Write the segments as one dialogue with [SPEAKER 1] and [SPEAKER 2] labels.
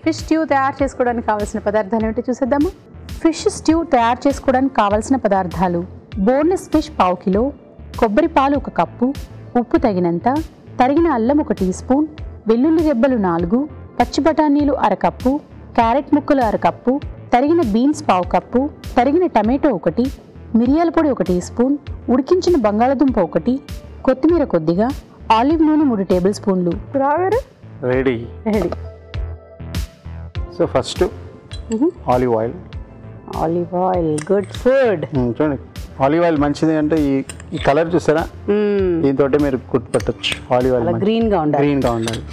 [SPEAKER 1] Fish stew తయారు చేసుకోవడానికి కావాల్సిన పదార్థాలు ఏమిటో చూసేద్దాము ఫిష్ స్ట్యూ తయారు చేసుకోవడానికి కావాల్సిన పదార్థాలు బోన్లెస్ ఫిష్ పావు కిలో కొబ్బరి పాలు ఒక కప్పు ఉప్పు తగినంత తరిగిన అల్లం ఒక టీ స్పూన్ వెల్లుల్లి రెబ్బలు నాలుగు పచ్చి బఠానీలు అరకప్పు క్యారెట్ ముక్కలు అరకప్పు తరిగిన బీన్స్ పావు కప్పు తరిగిన టమాటో ఒకటి మిరియాల పొడి ఒక టీ స్పూన్ ఉడికించిన బంగాళదుంప ఒకటి కొత్తిమీర కొద్దిగా ఆలివ్ నూనె మూడు టేబుల్ స్పూన్లు రాగారు
[SPEAKER 2] ready
[SPEAKER 1] ready
[SPEAKER 2] so first olive oil
[SPEAKER 1] olive oil good food
[SPEAKER 2] చూడండి ఆలివ్ ఆయిల్ మంచిది అంటే ఈ ఈ కలర్ చూసారా దీంతో మీరు గుర్తుపట్టచ్చు ఆలివ్ ఆయిల్
[SPEAKER 1] అలా గ్రీన్ గా ఉండాలి
[SPEAKER 2] గ్రీన్గా ఉండాలి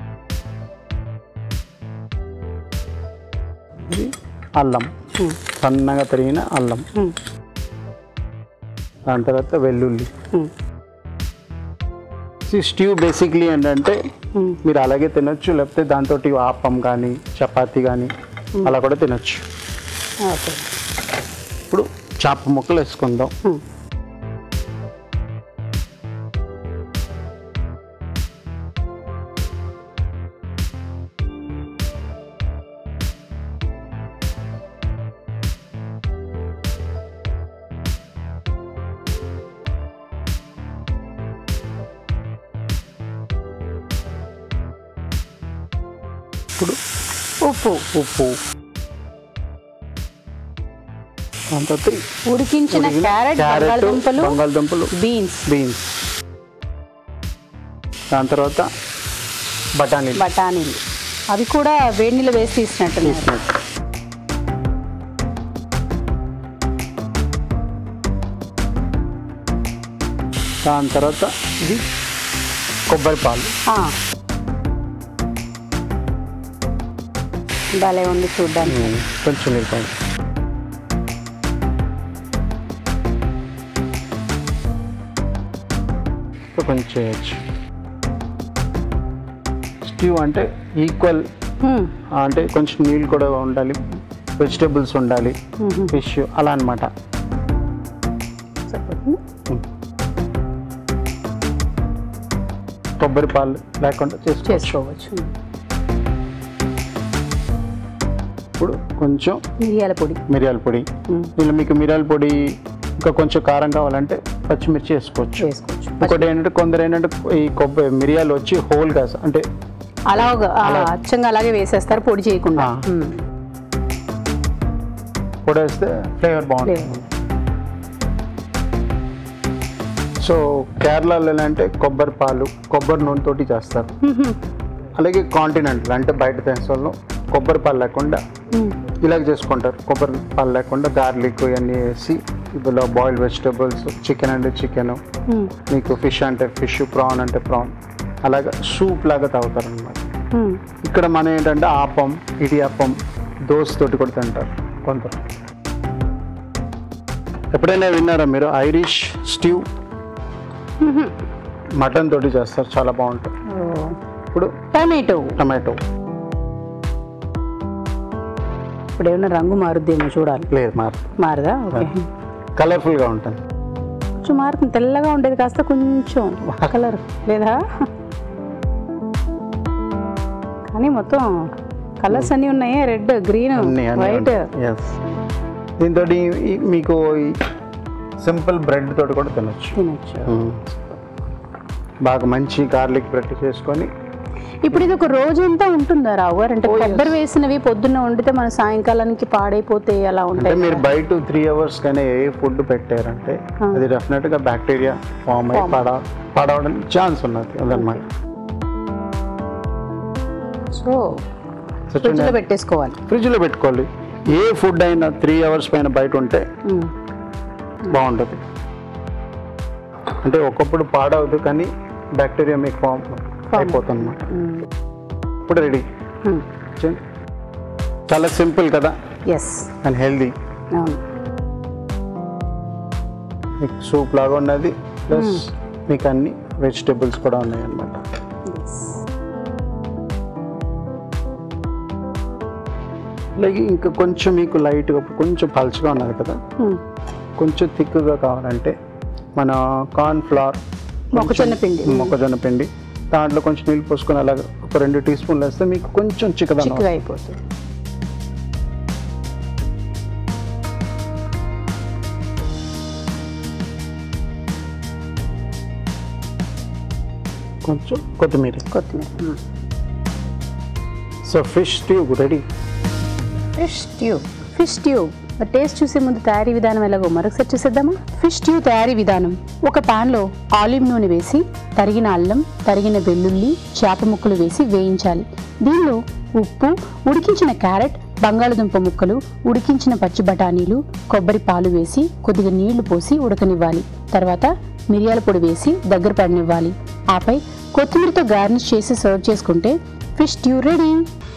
[SPEAKER 2] ఇది అల్లం
[SPEAKER 1] Hmm.
[SPEAKER 2] సన్నగా తరిగిన అల్లం
[SPEAKER 1] Hmm.
[SPEAKER 2] దాని తర్వాత వెల్లుల్లి
[SPEAKER 1] Hmm.
[SPEAKER 2] ఈ స్ట్యూ బేసిక్లీ ఏంటంటే
[SPEAKER 1] Hmm.
[SPEAKER 2] మీరు అలాగే తినొచ్చు లేకపోతే దాంతో ఆపం కానీ చపాతీ కానీ అలా కూడా తినొచ్చు
[SPEAKER 1] ఓకే
[SPEAKER 2] ఇప్పుడు చేప ముక్కలు వేసుకుందాం
[SPEAKER 1] Hmm.
[SPEAKER 2] ఇప్పుడు
[SPEAKER 1] ఉప్పు
[SPEAKER 2] ఉప్పు దాని తర్వాత
[SPEAKER 1] ఉడికించిన
[SPEAKER 2] ఉడికిన
[SPEAKER 1] క్యారెట్
[SPEAKER 2] క్యారెట్
[SPEAKER 1] బంగాళదుంపలు
[SPEAKER 2] బంగాళదుంపలు
[SPEAKER 1] బీన్స్
[SPEAKER 2] బీన్స్ దాని తర్వాత బఠానీలు
[SPEAKER 1] బఠానీలు అవి కూడా వేడి నీళ్ళు వేసి తీసినట్టున్నారు
[SPEAKER 2] తీసినట్టు దాని తర్వాత ఇది కొబ్బరి పాలు
[SPEAKER 1] ఆ. భలే ఉంది చూడ్డానికి
[SPEAKER 2] కొంచెం నీళ్ళు సో కొంచెం చేయొచ్చు స్ట్యూ అంటే ఈక్వల్
[SPEAKER 1] హ్మ్.
[SPEAKER 2] అంటే కొంచెం నీళ్ళు కూడా ఉండాలి వెజిటేబుల్స్ ఉండాలి
[SPEAKER 1] మ్మ్.
[SPEAKER 2] ఫిష్ అలా అన్నమాట
[SPEAKER 1] సరిపోతుంది.
[SPEAKER 2] కొబ్బరి పాలు లేకుండా చేసుకోవచ్చు
[SPEAKER 1] చేసుకోవచ్చు
[SPEAKER 2] ఇప్పుడు కొంచెం
[SPEAKER 1] మిరియాల పొడి
[SPEAKER 2] మిరియాల పొడి
[SPEAKER 1] మ్మ్.
[SPEAKER 2] ఇలా మీకు మిరియాల పొడి ఇంకా కొంచెం కారం కావాలంటే పచ్చిమిర్చి వేసుకోవచ్చు
[SPEAKER 1] వేసుకోవచ్చు
[SPEAKER 2] ఇంకోటి ఏంటంటే కొందరు ఏంటంటే ఈ కొబ్బరి మిరియాలు వచ్చి హోల్గా అంటే
[SPEAKER 1] అలా ఒక- ఆ, అచ్చంగా అలాగే వేసేస్తారు పొడి చేయకుండా
[SPEAKER 2] ఆ.
[SPEAKER 1] హ్మ్.
[SPEAKER 2] పొడి వేస్తే ఫ్లేవర్ బాగుంటుంది
[SPEAKER 1] Flavour.
[SPEAKER 2] సో కేరళలో ఎలా అంటే కొబ్బరి పాలు కొబ్బరి నూనె తోటి చేస్తారు
[SPEAKER 1] మ్మ్.
[SPEAKER 2] అలాగే కాంటినెంటల్ అంటే బయట దేశాల్లో కొబ్బరి పాలు లేకుండా
[SPEAKER 1] మ్మ్.
[SPEAKER 2] ఇలాగ చేసుకుంటారు కొబ్బరి పాలు లేకుండా గార్లిక్ ఇవన్నీ వేసి ఇందులో బాయిల్డ్ వెజిటబుల్స్ చికెన్ అంటే చికెన్
[SPEAKER 1] మ్మ్.
[SPEAKER 2] మీకు ఫిష్ అంటే ఫిష్ ప్రాన్ అంటే ప్రాన్ అలాగా సూప్ లాగా తాగుతారు అనమాట
[SPEAKER 1] మ్మ్.
[SPEAKER 2] ఇక్కడ మనం ఏంటంటే ఆపం ఇడియాపం దోశ తోటి కూడా తింటారు కొందరు ఎప్పుడైనా విన్నారా మీరు ఐరిష్ స్ట్యూ
[SPEAKER 1] మ్మ్.
[SPEAKER 2] మటన్ తోటి చేస్తారు చాలా బాగుంటుంది
[SPEAKER 1] ఓ.
[SPEAKER 2] ఇప్పుడు
[SPEAKER 1] టమాటో
[SPEAKER 2] టమాటో
[SPEAKER 1] ఇప్పుడు ఏమైనా రంగు మారుద్దేమో చూడాలి
[SPEAKER 2] లేదు మారు
[SPEAKER 1] మారదా ఓకే
[SPEAKER 2] కలర్ఫుల్గా ఉంటుంది
[SPEAKER 1] కొంచెం మారుతుంది తెల్లగా ఉండేది కాస్త కొంచెం కలర్ లేదా కానీ మొత్తం కలర్స్ అన్నీ ఉన్నాయి రెడ్ గ్రీన్
[SPEAKER 2] అన్ని
[SPEAKER 1] వైట్
[SPEAKER 2] ఎస్ దీంతో మీకు సింపుల్ బ్రెడ్ తోటి కూడా తినొచ్చు
[SPEAKER 1] తినచ్చు
[SPEAKER 2] బాగా మంచి గార్లిక్ బ్రెడ్ చేసుకొని
[SPEAKER 1] ఇప్పుడు ఇది ఒక రోజంతా ఉంటుందా రావు గారు అంటే
[SPEAKER 2] Oh, yes.
[SPEAKER 1] కొబ్బరి వేసినవి పొద్దున్న వండితే మన సాయంకాలానికి పాడైపోతే అలా
[SPEAKER 2] అంటే
[SPEAKER 1] ఉంటాయి
[SPEAKER 2] మీరు బయట త్రీ అవర్స్ కానీ ఏ ఫుడ్ పెట్టారంటే
[SPEAKER 1] Ah.
[SPEAKER 2] అది డెఫినెట్గా బ్యాక్టీరియా ఫామ్ అయ్యి
[SPEAKER 1] Form.
[SPEAKER 2] పడ పడవడానికి ఛాన్స్ ఉన్నది అదనమాట
[SPEAKER 1] సో
[SPEAKER 2] సో
[SPEAKER 1] ఫ్రిడ్జ్ లో పెట్టేసుకోవాలి
[SPEAKER 2] ఫ్రిడ్జ్లో పెట్టుకోవాలి ఏ ఫుడ్ అయినా త్రీ అవర్స్ పైన బయట ఉంటే
[SPEAKER 1] మ్మ్.
[SPEAKER 2] బాగుంటుంది అంటే ఒకప్పుడు పాడవద్దు కానీ బ్యాక్టీరియా మీకు ఫామ్ అయిపోతుంది అనమాట
[SPEAKER 1] మ్మ్.
[SPEAKER 2] ఇప్పుడు రెడీ
[SPEAKER 1] మ్మ్.
[SPEAKER 2] చాలా సింపుల్ కదా
[SPEAKER 1] ఎస్
[SPEAKER 2] అండ్ హెల్దీ
[SPEAKER 1] అవును
[SPEAKER 2] మీకు సూప్ లాగా ఉన్నది ప్లస్ మీకు అన్ని వెజిటేబుల్స్ కూడా ఉన్నాయి అన్నమాట
[SPEAKER 1] Yes.
[SPEAKER 2] అలాగే ఇంకా కొంచెం మీకు లైట్గా కొంచెం పల్చగా ఉన్నది కదా
[SPEAKER 1] మ్మ్.
[SPEAKER 2] కొంచెం థిక్గా కావాలంటే మన కార్న్ ఫ్లవర్
[SPEAKER 1] మొక్కజొన్న పిండి
[SPEAKER 2] మొక్కజొన్న పిండి దాంట్లో కొంచెం నీళ్ళు పోసుకొని అలాగ ఒక రెండు టీ స్పూన్లు వేస్తే మీకు కొంచెం చిక్కదనం
[SPEAKER 1] చిక్కగా అయిపోతుంది
[SPEAKER 2] కొంచెం కొత్తిమీర
[SPEAKER 1] కొత్తిమీర
[SPEAKER 2] so fish stew ready
[SPEAKER 1] fish stew fish stew taste చూసే ముందు తయారీ విధానం ఎలాగో మరొకసారి చూసేద్దామా ఫిష్ స్ట్యూ తయారీ విధానం ఒక పాన్లో ఆలివ్ నూనె వేసి తరిగిన అల్లం తరిగిన వెల్లుల్లి చేప ముక్కలు వేసి వేయించాలి దీనిలో ఉప్పు ఉడికించిన క్యారెట్ బంగాళదుంప ముక్కలు ఉడికించిన పచ్చి బఠానీలు కొబ్బరి పాలు వేసి కొద్దిగా నీళ్లు పోసి ఉడకనివ్వాలి తర్వాత మిరియాల పొడి వేసి దగ్గర పడనివ్వాలి ఆపై కొత్తిమీరతో గార్నిష్ చేసి సర్వ్ చేసుకుంటే ఫిష్ స్ట్యూ రెడీ